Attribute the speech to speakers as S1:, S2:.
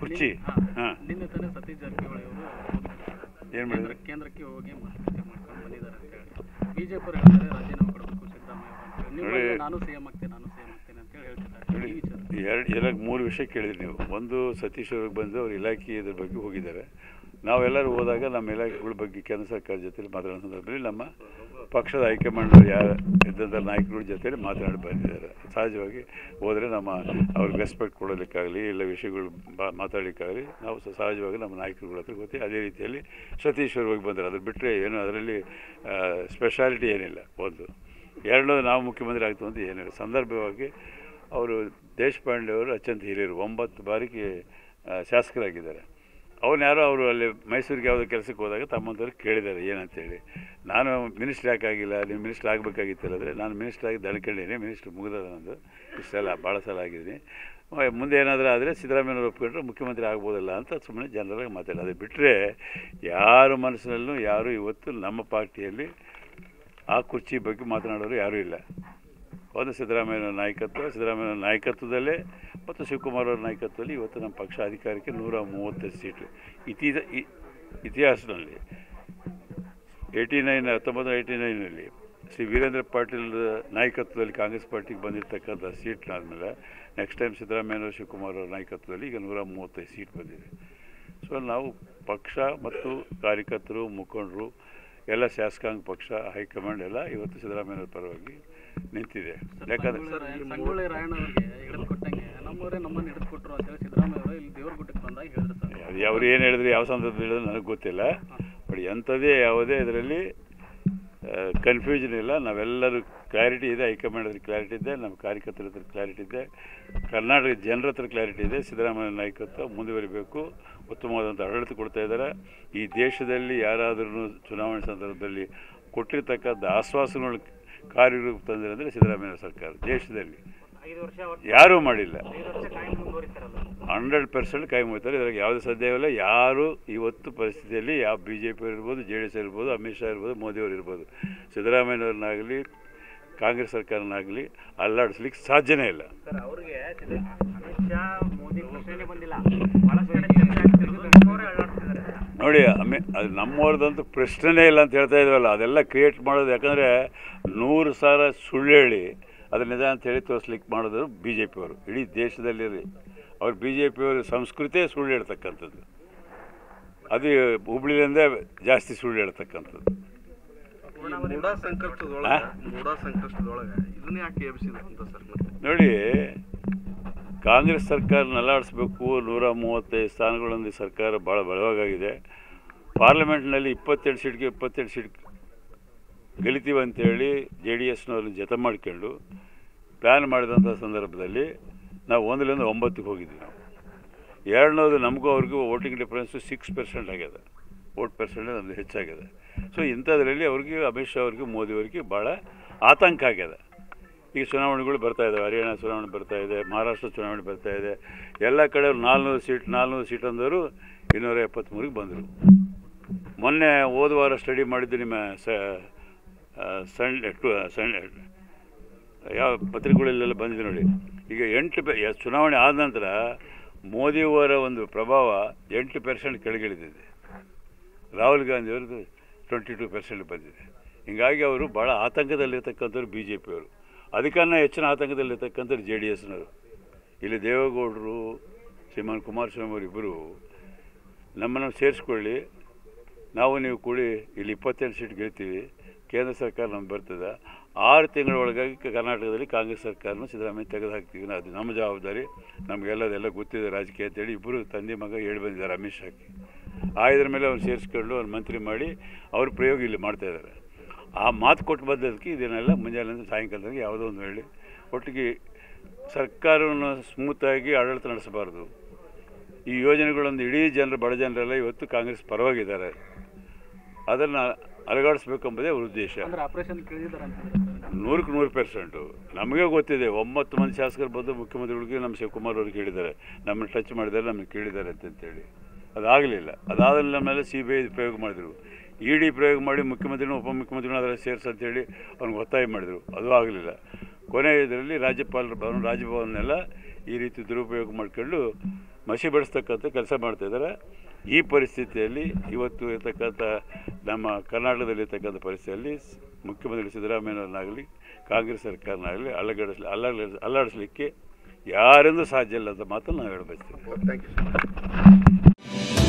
S1: ಕುರ್ಚಿ
S2: ಹಾ.
S1: ಹಾಂ
S2: ನಿನ್ನೆ ತಾನೇ ಸತೀಶ್ ಜಾರಕಿಹೊಳಿ ಅವರು
S1: ಏನು ಮಾಡಿದ್ರು
S2: ಕೇಂದ್ರಕ್ಕೆ ಹೋಗಿ ಮಾತುಕತೆ ಮಾಡ್ಕೊಂಡು ಬಂದಿದ್ದಾರೆ ಅಂತ ಹೇಳಿ ಬಿಜೆಪಿ ಅವರು ಹೇಳ್ತಾರೆ ರಾಜೀನಾಮೆ ಕೊಡಬೇಕು ಸಿದ್ದರಾಮಯ್ಯ ಅವರು ಅಂತ ಹೇಳಿ ನೀವು
S1: ನೋಡಿ.
S2: ನಾನು ಸಿಎಂ ಆಗ್ತೇನೆ ನಾನು ಸಿಎಂ ಆಗ್ತೇನೆ ಅಂತ ಹೇಳಿ ಹೇಳ್ತಿದ್ದಾರೆ ಈ ವಿಚಾರ
S1: ಎರಡು ಎಲ್ಲ ಮೂರು ವಿಷಯ ಕೇಳಿದ್ರಿ ನೀವು ಒಂದು ಸತೀಶ್ ಅವ್ರಿಗೆ ಬಂದು ಅವ್ರ ಇಲಾಖೆ ಇದ್ರ ಬಗ್ಗೆ ಹೋಗಿದ್ದಾರೆ ನಾವೆಲ್ಲರೂ ಹೋದಾಗ ನಮ್ಮ ಇಲಾಖೆಗಳ ಬಗ್ಗೆ ಕೇಂದ್ರ ಸರ್ಕಾರ ಜೊತೆಲಿ ಮಾತಾಡೋ ಸಂದರ್ಭದಲ್ಲಿ ನಮ್ಮ ಪಕ್ಷದ ಹೈಕಮಾಂಡ್ ಯಾರು ಇದ್ದಂಥ ನಾಯಕರುಗಳ ಜೊತೆಲಿ ಮಾತನಾಡಿ ಬಂದಿದ್ದಾರೆ ಸಹಜವಾಗಿ ಹೋದರೆ ನಮ್ಮ ಅವ್ರಿಗೆ ರೆಸ್ಪೆಕ್ಟ್ ಕೊಡೋದಕ್ಕಾಗಲಿ ಇಲ್ಲ ವಿಷಯಗಳು ಬಾ ಮಾತಾಡಲಿಕ್ಕಾಗಲಿ ನಾವು ಸ- ಸಹಜವಾಗಿ ನಮ್ಮ ನಾಯಕರುಗಳ ಹತ್ರ ಗೊತ್ತಿ ಅದೇ ರೀತಿಯಲ್ಲಿ ಸತೀಶ್ ಅವ್ರು ಹೋಗಿ ಬಂದರು ಅದ್ರ ಬಿಟ್ಟರೆ ಏನು ಅದರಲ್ಲಿ ಸ್ಪೆಷಾಲಿಟಿ ಏನಿಲ್ಲ ಒಂದು ಎರಡನೇದು ನಾವು ಮುಖ್ಯಮಂತ್ರಿ ಆಗ್ತೀವಿ ಅಂತ ಏನಿಲ್ಲ ಸಂದರ್ಭವಾಗಿ ಅವರು ದೇಶಪಾಂಡೆ ಅವರು ಅತ್ಯಂತ ಹಿರಿಯರು ಒಂಬತ್ತು ಬಾರಿಗೆ ಆ, ಶಾಸಕರಾಗಿದ್ದಾರೆ ಅವ್ನು ಯಾರೋ ಅವರು ಅಲ್ಲಿ ಮೈಸೂರಿಗೆ ಯಾವುದೋ ಕೆಲಸಕ್ಕೆ ಹೋದಾಗ ತಮ್ಮಂಥವ್ರು ಕೇಳಿದ್ದಾರೆ ಏನಂತೇಳಿ ನಾನು ಮಿನಿಸ್ಟ್ರ್ ಯಾಕಾಗಿಲ್ಲ ನೀವು ಮಿನಿಸ್ಟ್ರ್ ಆಗಬೇಕಾಗಿತ್ತಲ್ಲ ಅಂದರೆ ನಾನು ಮಿನಿಸ್ಟ್ರ್ ಆಗಿ ದಣ್ಕೊಂಡಿದ್ದೀನಿ ಮಿನಿಸ್ಟ್ರ್ ಮುಗಿದ ನಂದು ಇಷ್ಟು ಸಲ ಭಾಳ ಸಲ ಆಗಿದ್ದೀನಿ ಮ- ಮುಂದೆ ಏನಾದರೂ ಆದರೆ ಸಿದ್ದರಾಮಯ್ಯನವ್ರು ಒಪ್ಕೊಂಡ್ರೆ ಮುಖ್ಯಮಂತ್ರಿ ಆಗ್ಬೋದಲ್ಲ ಅಂತ ಸುಮ್ಮನೆ ಜನರಾಗಿ ಮಾತಾಡೋದು ಅದು ಬಿಟ್ಟರೆ ಯಾರ ಮನಸ್ಸಿನಲ್ಲೂ ಯಾರು ಇವತ್ತು ನಮ್ಮ ಪಾರ್ಟಿಯಲ್ಲಿ ಆ ಕುರ್ಚಿ ಬಗ್ಗೆ ಮಾತನಾಡೋರು ಯಾರೂ ಇಲ್ಲ ಒಂದು ಸಿದ್ದರಾಮಯ್ಯನ ನಾಯಕತ್ವ ಸಿದ್ದರಾಮಯ್ಯನ ನಾಯಕತ್ವದಲ್ಲೇ ಮತ್ತು ಶಿವಕುಮಾರ್ ಅವರ ನಾಯಕತ್ವದಲ್ಲಿ ಇವತ್ತು ನಮ್ಮ ಪಕ್ಷ ಅಧಿಕಾರಕ್ಕೆ ನೂರ ಮೂವತ್ತೈದು ಸೀಟು ಇತೀದ ಇ- ಇತಿಹಾಸದಲ್ಲಿ ಏಯ್ಟಿ ನೈನ್ ಹತ್ತೊಂಬತ್ತು ಏಯ್ಟಿ ನೈನಲ್ಲಿ ಶ್ರೀ ವೀರೇಂದ್ರ ಪಾಟೀಲ್ ನಾಯಕತ್ವದಲ್ಲಿ ಕಾಂಗ್ರೆಸ್ ಪಾರ್ಟಿಗೆ ಬಂದಿರತಕ್ಕಂಥ ಸೀಟ್ನಾದ್ಮೇಲೆ ನೆಕ್ಸ್ಟ್ ಟೈಮ್ ಸಿದ್ದರಾಮಯ್ಯ ಶಿವಕುಮಾರ್ ಅವರ ನಾಯಕತ್ವದಲ್ಲಿ ಈಗ ನೂರ ಮೂವತ್ತೈದು ಸೀಟ್ ಬಂದಿದೆ ಸೊ ನಾವು ಪಕ್ಷ ಮತ್ತು ಕಾರ್ಯಕರ್ತರು ಮುಖಂಡರು ಎಲ್ಲ ಶಾಸಕಾಂಗ ಪಕ್ಷ ಹೈಕಮಾಂಡ್ ಎಲ್ಲ ಇವತ್ತು ಸಿದ್ದರಾಮಯ್ಯವ್ರ ಪರವಾಗಿ ನಿಂತಿದೆ ಯಾಕಂದ್ರೆ
S2: ಸಂಗೊಳ್ಳಿ ರಾಯಣ್ಣ ಅವರಿಗೆ ಹಿಡಿದು ಕೊಟ್ಟಂಗೆ ನಮ್ಮವರೇ ನಮ್ಮನ್ನು ಹಿಡಿದು ಕೊಟ್ಟರು ಅಂತ ಹೇಳಿ ಸಿದ್ದರಾಮಯ್ಯ ಅವರು ಇಲ್ಲಿ ದೇವ್ರ ಗುಡ್ಡಕ್ಕೆ ಬಂದಾಗ ಹೇಳಿದ್ರು ಸರ್
S1: ಅದು ಅವ್ರು ಏನು ಹೇಳಿದ್ರು ಯಾವ ಸಂದರ್ಭದಲ್ಲಿ ಹೇಳಿದ್ರು ನನಗೆ ಗೊತ್ತಿಲ್ಲ ಬಟ್ ಎಂಥದೇ ಯಾವುದೇ ಇದರಲ್ಲಿ ಕನ್ಫ್ಯೂಷನ್ ಇಲ್ಲ ನಾವೆಲ್ಲರೂ ಕ್ಲಾರಿಟಿ ಇದೆ ಹೈಕಮಾಂಡ್ ಹತ್ರ ಕ್ಲಾರಿಟಿ ಇದೆ ನಮ್ಮ ಕಾರ್ಯಕರ್ತರ ಹತ್ರ ಕ್ಲಾರಿಟಿ ಇದೆ ಕರ್ನಾಟಕ ಜನರ ಹತ್ರ ಕ್ಲಾರಿಟಿ ಇದೆ ಸಿದ್ದರಾಮಯ್ಯ ನಾಯಕತ್ವ ಮುಂದುವರಿಬೇಕು ಉತ್ತಮವಾದಂಥ ಆಡಳಿತ ಕೊಡ್ತಾ ಇದ್ದಾರೆ ಈ ದೇಶದಲ್ಲಿ ಯಾರಾದ್ರೂ ಚುನಾವಣೆ ಸಂದರ್ಭದಲ್ಲಿ ಕೊಟ್ಟಿರ್ತಕ್ಕಂಥ ಆಶ್ವಾಸನೆಗಳು ಕಾರ್ಯರೂಪ ತಂದಿದೆ ಅಂದರೆ ಸಿದ್ದರಾಮಯ್ಯ ಸರ್ಕಾರ ದೇಶದಲ್ಲಿ
S2: ಐದು ವರ್ಷ
S1: ಯಾರೂ ಮಾಡಿಲ್ಲ
S2: ಐದು ವರ್ಷ ಕಾಯಂ ಮುಂದುವರಿತಾರಲ್ಲ
S1: ಹಂಡ್ರೆಡ್ ಪರ್ಸೆಂಟ್ ಕಾಯಂ ಹೋಗ್ತಾರೆ ಇದ್ರಾಗ ಯಾವುದೇ ಸಾಧ್ಯವಿಲ್ಲ ಯಾರು ಇವತ್ತು ಪರಿಸ್ಥಿತಿಯಲ್ಲಿ ಯಾವ ಬಿ ಜೆ ಪಿ ಇರ್ಬೋದು ಜೆ ಡಿ ಎಸ್ ಇರ್ಬೋದು ಅಮಿತ್ ಶಾ ಇರ್ಬೋದು ಮೋದಿಯವರು ಇರ್ಬೋದು ಸಿದ್ದರಾಮಯ್ಯನವ್ರನ್ನಾಗಲಿ ಕಾಂಗ್ರೆಸ್ ಸರ್ಕಾರನಾಗಲಿ ಅಲ್ಲಾಡಿಸ್ಲಿಕ್ಕೆ ಸಾಧ್ಯನೇ ಇಲ್ಲ
S2: ಸರ್ ಅವ್ರಿಗೆ ಅಮಿತ್ ಶಾ ಮೋದಿ ಪ್ರಶ್ನೆ ಬಂದಿಲ್ಲ ಬಹಳಷ್ಟು ಕಡೆ ಚರ್ಚೆ ಆಗ್ತಿರೋದು ನಮ್ಮವರೇ ಅಳ್ಳಾಡ್ತಿದ್ದಾರೆ
S1: ನೋಡಿ ಅಮಿ ಅದು ನಮ್ಮವ್ರದ್ದಂತೂ ಪ್ರಶ್ನೆನೇ ಇಲ್ಲ ಅಂತ ಹೇಳ್ತಾ ಇದ್ವಲ್ಲ ಅದೆಲ್ಲ ಕ್ರಿಯೇಟ್ ಮಾಡೋದು ಯಾಕಂದರೆ ನೂರು ಸಾವಿರ ಸುಳ್ಳು ಹೇಳಿ ಅದು ನಿಜ ಅಂತ ಹೇಳಿ ತೋರಿಸ್ಲಿಕ್ಕೆ ಮಾಡೋದು ಬಿ ಜೆ ಪಿಯವರು ಇಡೀ ದೇಶದಲ್ಲಿ ಅವ್ರು ಬಿ ಜೆ ಪಿಯವರು ಸಂಸ್ಕೃತಿಯೇ ಸುಳ್ಳು ಹೇಳ್ತಕ್ಕಂಥದ್ದು ಅದು ಹುಬ್ಳಿಲಿಂದೇ ಜಾಸ್ತಿ ಸುಳ್ಳು ಹೇಳ್ತಕ್ಕಂಥದ್ದು
S3: ಈ ಮೂಢ ಸಂಕಷ್ಟದೊಳಗ ಮೂಢ ಸಂಕಷ್ಟದೊಳಗ ಇದನ್ನ ಯಾಕೆ ಎಬ್ಸಿದ್ರು ಅಂತ ಸರ್ ಮತ್ತೆ
S1: ನೋಡಿ ಕಾಂಗ್ರೆಸ್ ಸರ್ಕಾರ ನಲ್ಲಾಡಿಸ್ಬೇಕು ನೂರ ಮೂವತ್ತೈದು ಸ್ಥಾನಗಳೊಂದು ಸರ್ಕಾರ ಭಾಳ ಬಲವಾಗಿದೆ ಪಾರ್ಲಿಮೆಂಟ್ನಲ್ಲಿ ಇಪ್ಪತ್ತೆರಡು ಸೀಟ್ಗೆ ಇಪ್ಪತ್ತೆರಡು ಸೀಟ್ ಗೆಲ್ತೀವಿ ಅಂತೇಳಿ ಜೆ ಡಿ ಎಸ್ನವ್ರನ್ನ ಜತೆ ಮಾಡ್ಕೊಂಡು ಪ್ಲ್ಯಾನ್ ಮಾಡಿದಂಥ ಸಂದರ್ಭದಲ್ಲಿ ನಾವು ಒಂದರಿಂದ ಒಂಬತ್ತಿಗೆ ಹೋಗಿದ್ವಿ ನಾವು ಎರಡನೇದು ನಮಗೂ ಅವ್ರಿಗೂ ವೋಟಿಂಗ್ ಡಿಫ್ರೆನ್ಸು ಸಿಕ್ಸ್ ಪರ್ಸೆಂಟ್ ಆಗ್ಯದ ವೋಟ್ ಪರ್ಸೆಂಟ್ ನಮ್ಮದು ಹೆಚ್ಚಾಗಿದೆ ಸೊ ಇಂಥದ್ರಲ್ಲಿ ಅವ್ರಿಗೆ ಅಮಿತ್ ಶಾ ಅವ್ರಿಗೆ ಮೋದಿ ಅವ್ರಿಗೆ ಭಾಳ ಆತಂಕ ಆಗ್ಯದ ಈಗ ಚುನಾವಣೆಗಳು ಬರ್ತಾ ಇದ್ದಾವೆ ಹರಿಯಾಣ ಚುನಾವಣೆ ಬರ್ತಾ ಇದೆ ಮಹಾರಾಷ್ಟ್ರ ಚುನಾವಣೆ ಬರ್ತಾ ಇದೆ ಎಲ್ಲ ಕಡೆ ನಾಲ್ನೂರು ಸೀಟ್ ನಾಲ್ನೂರು ಸೀಟ್ ಅಂದವರು ಇನ್ನೂರ ಎಪ್ಪತ್ತ್ಮೂರಿಗೆ ಬಂದರು ಮೊನ್ನೆ ಹೋದ ವಾರ ಸ್ಟಡಿ ಮಾಡಿದ್ದು ನಿಮ್ಮ ಸ ಸಂಡೆ ಟು ಸಂಡೆ ಯಾವ ಪತ್ರಿಕೆಗಳಲ್ಲೆಲ್ಲ ಬಂದಿದೆ ನೋಡಿ ಈಗ ಎಂಟು ಪೆ ಯ- ಚುನಾವಣೆ ಆದ ನಂತರ ಮೋದಿಯವರ ಒಂದು ಪ್ರಭಾವ ಎಂಟು ಪರ್ಸೆಂಟ್ ಕೆಳಗಿಳಿದಿದೆ ರಾಹುಲ್ ಗಾಂಧಿ ಅವ್ರದ್ದು ಟ್ವೆಂಟಿ ಟೂ ಪರ್ಸೆಂಟ್ ಬಂದಿದೆ ಹೀಗಾಗಿ ಅವರು ಭಾಳ ಆತಂಕದಲ್ಲಿರ್ತಕ್ಕಂಥವ್ರು ಬಿ ಜೆ ಪಿಯವರು ಅದಕ್ಕನ್ನ ಹೆಚ್ಚಿನ ಆತಂಕದಲ್ಲಿರ್ತಕ್ಕಂಥವ್ರು ಜೆ ಡಿ ಎಸ್ನವರು ಇಲ್ಲಿ ದೇವೇಗೌಡರು ಶ್ರೀಮಾನ್ ಕುಮಾರಸ್ವಾಮಿ ಅವರಿಬ್ಬರು ನಮ್ಮನ್ನು ಸೇರಿಸ್ಕೊಳ್ಳಿ ನಾವು ನೀವು ಕೂಡಿ ಇಲ್ಲಿ ಇಪ್ಪತ್ತೆಂಟು ಸೀಟ್ ಗೆಲ್ತೀವಿ ಕೇಂದ್ರ ಸರ್ಕಾರ ನಮ್ಗೆ ಬರ್ತದೆ ಆರು ತಿಂಗಳ ಒಳಗಾಗಿ ಕರ್ನಾಟಕದಲ್ಲಿ ಕಾಂಗ್ರೆಸ್ ಸರ್ಕಾರನ ಸಿದ್ದರಾಮಯ್ಯ ತೆಗೆದು ಹಾಕ್ತೀವಿ ಅದು ನಮ್ಮ ಜವಾಬ್ದಾರಿ ನಮಗೆಲ್ಲದೆಲ್ಲ ಗೊತ್ತಿದೆ ರಾಜಕೀಯ ಅಂತೇಳಿ ಇಬ್ಬರು ತಂದೆ ಮಗ ಹೇಳಿ ಬಂದಿದ್ದಾರೆ ಅಮಿತ್ ಶಾಕ್ಕೆ ಆ ಇದ್ರ ಮೇಲೆ ಅವ್ರು ಸೇರಿಸ್ಕೊಂಡು ಅವ್ರು ಮಂತ್ರಿ ಮಾಡಿ ಅವ್ರ ಪ್ರಯೋಗ ಇಲ್ಲಿ ಮಾಡ್ತಾ ಇದ್ದಾರೆ ಆ ಮಾತು ಕೊಟ್ಟು ಬಂದದಕ್ಕೆ ಇದನ್ನೆಲ್ಲ ಮುಂಜಾನೆ ಸಾಯಂಕಾಲದಾಗ ಯಾವುದೋ ಒಂದು ಹೇಳಿ ಒಟ್ಟಿಗೆ ಸರ್ಕಾರವನ್ನು ಸ್ಮೂತಾಗಿ ಆಡಳಿತ ನಡೆಸಬಾರ್ದು ಈ ಯೋಜನೆಗಳೊಂದು ಇಡೀ ಜನರು ಬಡ ಜನರೆಲ್ಲ ಇವತ್ತು ಕಾಂಗ್ರೆಸ್ ಪರವಾಗಿದ್ದಾರೆ ಅದನ್ನು ಅಲಗಾಡಿಸ್ಬೇಕೆಂಬುದೇ ಅವ್ರ ಉದ್ದೇಶ
S2: ಅಂದ್ರೆ ಆಪರೇಷನ್ ಕೇಳಿದಾರೆ ಅಂತಂದ್ರೆ ಸರ್
S1: ನೂರಕ್ಕೆ ನೂರು ಪರ್ಸೆಂಟು ನಮಗೆ ಗೊತ್ತಿದೆ ಒಂಬತ್ತು ಮಂದಿ ಶಾಸಕರು ಬಂದು ಮುಖ್ಯಮಂತ್ರಿಗಳಿಗೆ ನಮ್ಮ ಶಿವಕುಮಾರ್ ಅವ್ರಿಗೆ ಕೇಳಿದ್ದಾರೆ ನಮ್ಮನ್ನು ಟಚ್ ಮಾಡಿದ್ದಾರೆ ನಮಗೆ ಕೇಳಿದ್ದಾರೆ ಅಂತಂತೇಳಿ ಅದಾಗಲಿಲ್ಲ ಅದಾದ ಮೇಲೆ ಸಿ ಬಿ ಐ ಪ್ರಯೋಗ ಮಾಡಿದರು ಇ ಡಿ ಪ್ರಯೋಗ ಮಾಡಿ ಮುಖ್ಯಮಂತ್ರಿನೂ ಉಪಮುಖ್ಯಮಂತ್ರಿನೂ ಅದರಲ್ಲಿ ಸೇರಿಸಿ ಅಂತೇಳಿ ಅವ್ನಿಗೆ ಒತ್ತಾಯ ಮಾಡಿದರು ಅದು ಆಗಲಿಲ್ಲ ಕೊನೆ ಇದರಲ್ಲಿ ರಾಜ್ಯಪಾಲರ ಭವನ ರಾಜಭವನೆಲ್ಲ ಈ ರೀತಿ ದುರುಪಯೋಗ ಮಾಡ್ಕೊಂಡು ಮಸಿ ಬೆಳೆಸ್ತಕ್ಕಂಥ ಕೆಲಸ ಮಾಡ್ತಾಯಿದ್ದಾರೆ ಈ ಪರಿಸ್ಥಿತಿಯಲ್ಲಿ ಇವತ್ತು ಇರ್ತಕ್ಕಂಥ ನಮ್ಮ ಕರ್ನಾಟಕದಲ್ಲಿರ್ತಕ್ಕಂಥ ಪರಿಸ್ಥಿತಿಯಲ್ಲಿ ಸ್- ಮುಖ್ಯಮಂತ್ರಿ ಸಿದ್ದರಾಮಯ್ಯನವರನ್ನಾಗಲಿ ಕಾಂಗ್ರೆಸ್ ಸರ್ಕಾರನಾಗಲಿ ಅಲ್ಲಗಡಿಸ್ಲಿ ಅಲ್ಲ ಅಲ್ಲಾಡಿಸ್ಲಿಕ್ಕೆ ಯಾರಿಂದೂ ಸಾಧ್ಯ ಇಲ್ಲ ಅಂತ ಮಾತನ್ನು ನಾವು ಹೇಳಬಯಸ್ತೀವಿ
S3: ಥ್ಯಾಂಕ್ ಯು ಸರ್